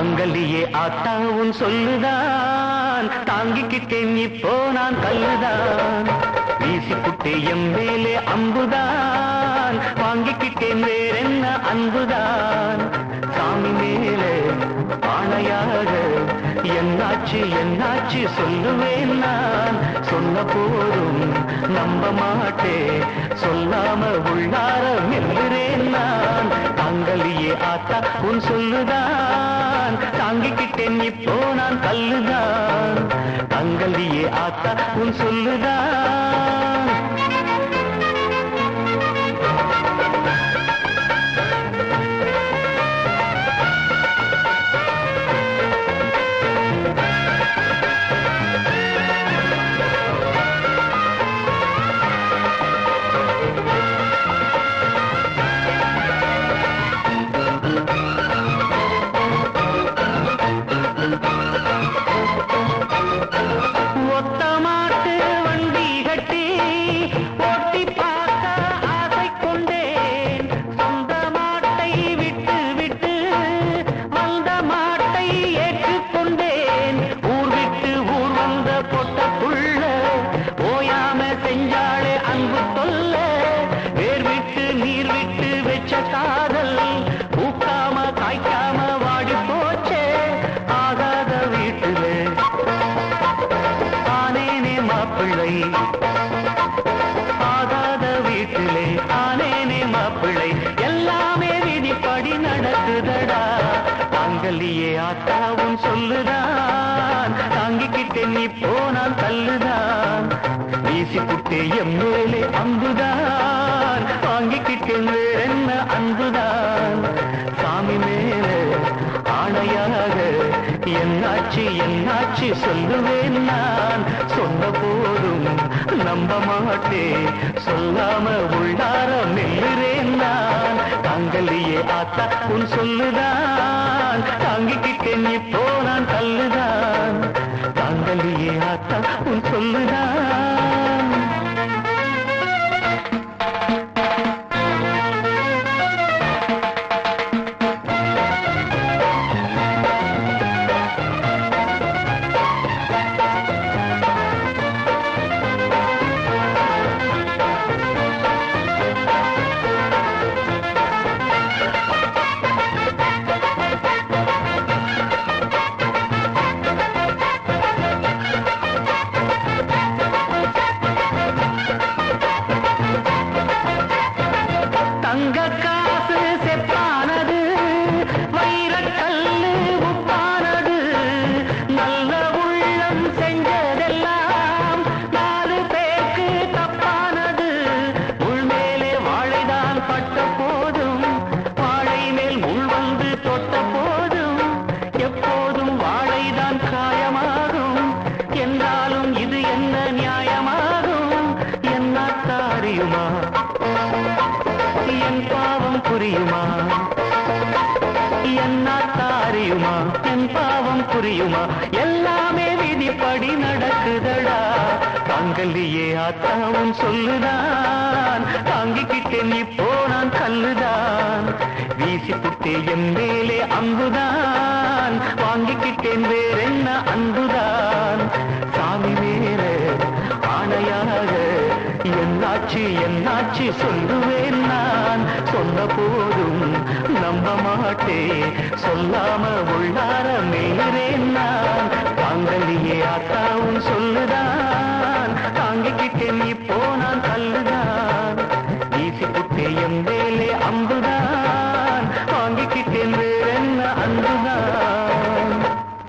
தாங்கல்லையே ஆத்தா உன் சொல்லுதான் தாங்கிக்கிட்டேன் இப்போ நான் கல்லுதான் வீசிப்புட்டே எம் மேலே அம்புதான் வாங்கிக்கிட்டேன் வேறென்ன அன்புதான் சாமி மேலே ஆணையாக என்னாச்சு என்னாச்சு சொல்லுவேன் நான் சொன்ன போதும் நம்ப மாட்டே சொல்லாம உள்ளார மெல்லுறேன் நான் தாங்கலியே ஆத்தா உன் சொல்லுதான் தாங்கிக்கிட்டேன் இப்போ நான் கல்லுதான் தாங்கலியே ஆத்தா உன் சொல்லுதான் ஒத்த மாட்டு வண்டி கட்டி ஓட்டி பார்க்க ஆசை கொண்டேன் சொந்த மாட்டை விட்டு விட்டு வந்த மாட்டை ஏற்றுக்கொண்டேன் ஊர் விட்டு ஊர் வந்த பொட்டக்குள்ள ஓயாம செஞ்சாளே அன்பு தொல்ல வேர் விட்டு நீர் விட்டு வச்ச காதல் பூக்காம காய்க்காம வாடி போச்சே ஆகாத வீட்டுல ஆனேனே மாப்பிள்ளை ஆகாத வீட்டிலே ஆனேனே மாப்பிள்ளை எல்லாமே விதிப்படி நடக்குதடா தாங்கலியே ஆத்தாவும் சொல்லுதான் தாங்கிக்கிட்டேன் நீ போனான் தள்ளுதான் வீசி புட்டே எம் மேலே அம்புதான் வாங்கிக்கிட்டேன் வேறென்ன அன்புதான் சாமி மேலே ஆணையாக என்னாச்சு என்னாச்சு சொல்லுவேன் நான் சொன்ன போதும் நம்ப மாட்டே சொல்லாம உள்ளார மெல்லுறேன் நான் தாங்கலியே ஆத்தா உன் சொல்லுதான் தாங்கிக்கிட்டேன் இப்போ நான் தள்ளுதான் தாங்கலியே ஆத்தா உன் சொல்லுதான் தங்க காசு செப்பானது வைரக்கல்லு உப்பானது நல்ல உள்ளம் செஞ்சதெல்லாம் நாலு பேருக்கு தப்பானது உள் மேலே வாழைதான் பட்ட போதும் வாழை மேல் முள் வந்து தொட்ட போதும் எப்போதும் வாழைதான் காயமாகும் என்றாலும் இது என்ன நியாயமாகும் என்ன காரியுமா என் பாவம் புரியுமா என்னாத்தாரியுமா என் பாவம் புரியுமா எல்லாமே விதிப்படி நடக்குதடா தாங்கல்லையே ஆத்தாவும் சொல்லுதான் தாங்கிக்கிட்டேன் இப்போ நான் கல்லுதான் வீசி புட்டே என் மேலே அம்புதான் வாங்கிக்கிட்டேன் வேறென்ன அன்புதான் சாமி வேற ஆணையாக என்னாச்சு என்னாச்சு சொல்லுவேன் நான் சொன்ன போதும் நம்ப மாட்டே சொல்லாம உள்ளா